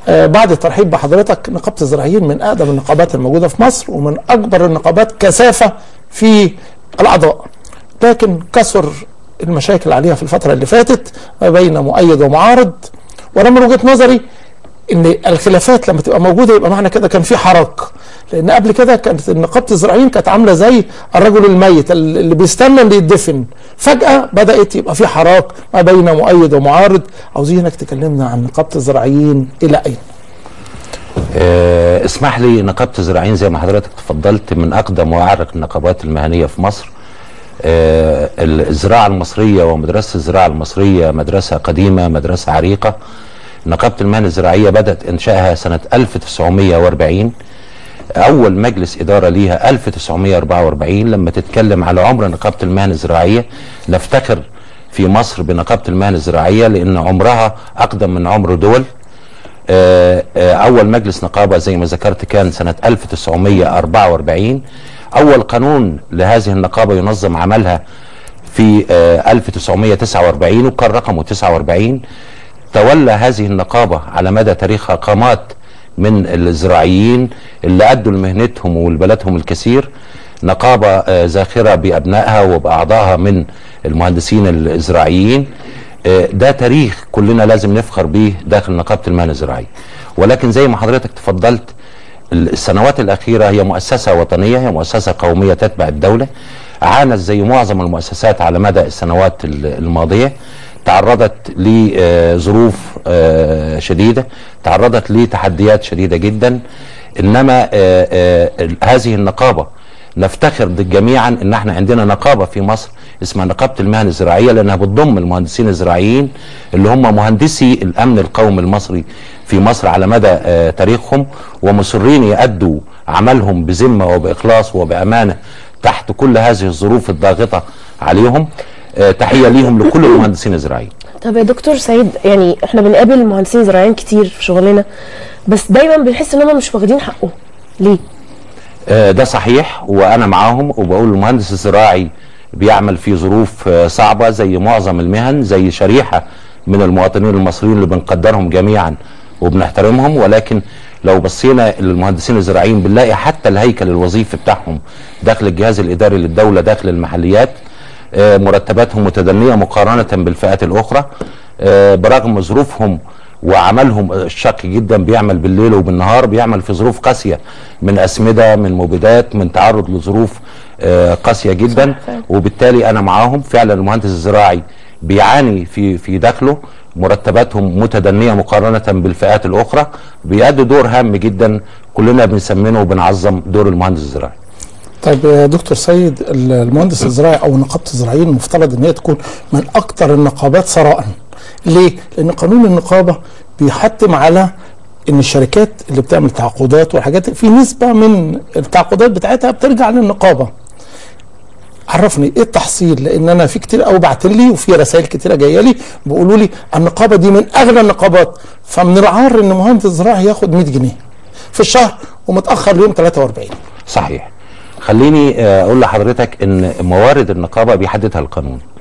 آه بعد الترحيب بحضرتك نقابه الزراعيين من اقدم النقابات الموجوده في مصر ومن اكبر النقابات كثافه في الاعضاء لكن كثر المشاكل عليها في الفتره اللي فاتت ما بين مؤيد ومعارض وانا من وجهه نظري ان الخلافات لما تبقى موجوده يبقى معنى كده كان في حراك لان قبل كده كانت نقابه الزراعيين كانت عامله زي الرجل الميت اللي بيستنى اللي يدفن فجاه بدات يبقى في حراك ما بين مؤيد ومعارض عاوزينك تكلمنا عن نقابه الزراعيين الى اين آه، اسمح لي نقابه الزراعيين زي ما حضرتك تفضلت من اقدم واعرق النقابات المهنيه في مصر آه، الزراعه المصريه ومدرسه الزراعه المصريه مدرسه قديمه مدرسه عريقه نقابه المهن الزراعيه بدات انشائها سنه 1940 اول مجلس اداره ليها 1944 لما تتكلم على عمر نقابه المهن الزراعيه نفتخر في مصر بنقابه المهن الزراعيه لان عمرها اقدم من عمر دول آه، آه، اول مجلس نقابه زي ما ذكرت كان سنه 1944 اول قانون لهذه النقابه ينظم عملها في آه، 1949 وكان رقمه 49 تولى هذه النقابه على مدى تاريخها قامات من الزراعيين اللي ادوا لمهنتهم ولبلدهم الكثير نقابه آه، زاخره بابنائها وباعضائها من المهندسين الزراعيين آه، ده تاريخ كلنا لازم نفخر بيه داخل نقابه المهن الزراعيه ولكن زي ما حضرتك تفضلت السنوات الأخيرة هي مؤسسة وطنية هي مؤسسة قومية تتبع الدولة عانت زي معظم المؤسسات على مدى السنوات الماضية تعرضت لظروف آه، شديدة تعرضت لتحديات شديدة جدا إنما آه، آه، هذه النقابة نفتخر جميعا ان احنا عندنا نقابه في مصر اسمها نقابه المهن الزراعيه لانها بتضم المهندسين الزراعيين اللي هم مهندسي الامن القومي المصري في مصر على مدى آه، تاريخهم ومصرين يأدوا عملهم بذمه وباخلاص وبامانه تحت كل هذه الظروف الضاغطه عليهم آه، تحيه ليهم لكل المهندسين الزراعيين طب يا دكتور سعيد يعني احنا بنقابل مهندسين زراعيين كتير في شغلنا بس دايما بنحس ان هم مش واخدين حقه ليه؟ آه، ده صحيح وانا معاهم وبقول المهندس الزراعي بيعمل في ظروف آه، صعبه زي معظم المهن زي شريحه من المواطنين المصريين اللي بنقدرهم جميعا وبنحترمهم ولكن لو بصينا للمهندسين الزراعيين بنلاقي حتى الهيكل الوظيفي بتاعهم داخل الجهاز الاداري للدوله داخل المحليات آه، مرتباتهم متدنيه مقارنه بالفئات الاخرى آه، برغم ظروفهم وعملهم الشاق جدا بيعمل بالليل وبالنهار بيعمل في ظروف قاسيه من اسمده من مبيدات من تعرض لظروف آه، قاسيه جدا وبالتالي انا معاهم فعلا المهندس الزراعي بيعاني في في دخله مرتباتهم متدنيه مقارنه بالفئات الاخرى بيأدوا دور هام جدا كلنا بنسمنه وبنعظم دور المهندس الزراعي طيب يا دكتور سيد المهندس الزراعي او نقابه الزراعيين المفترض ان هي تكون من اكثر النقابات ثراء ليه؟ لان قانون النقابه بيحتم على ان الشركات اللي بتعمل تعاقدات والحاجات في نسبه من التعاقدات بتاعتها بترجع للنقابه عرفني ايه التحصيل لان انا في كتير قوي بعت لي وفي رسائل كتيره جايه لي بيقولوا لي النقابه دي من اغلى النقابات فمن العار ان مهندس زراعي ياخد 100 جنيه في الشهر ومتاخر ليوم 43 صحيح خليني آه، اقول لحضرتك ان موارد النقابه بيحددها القانون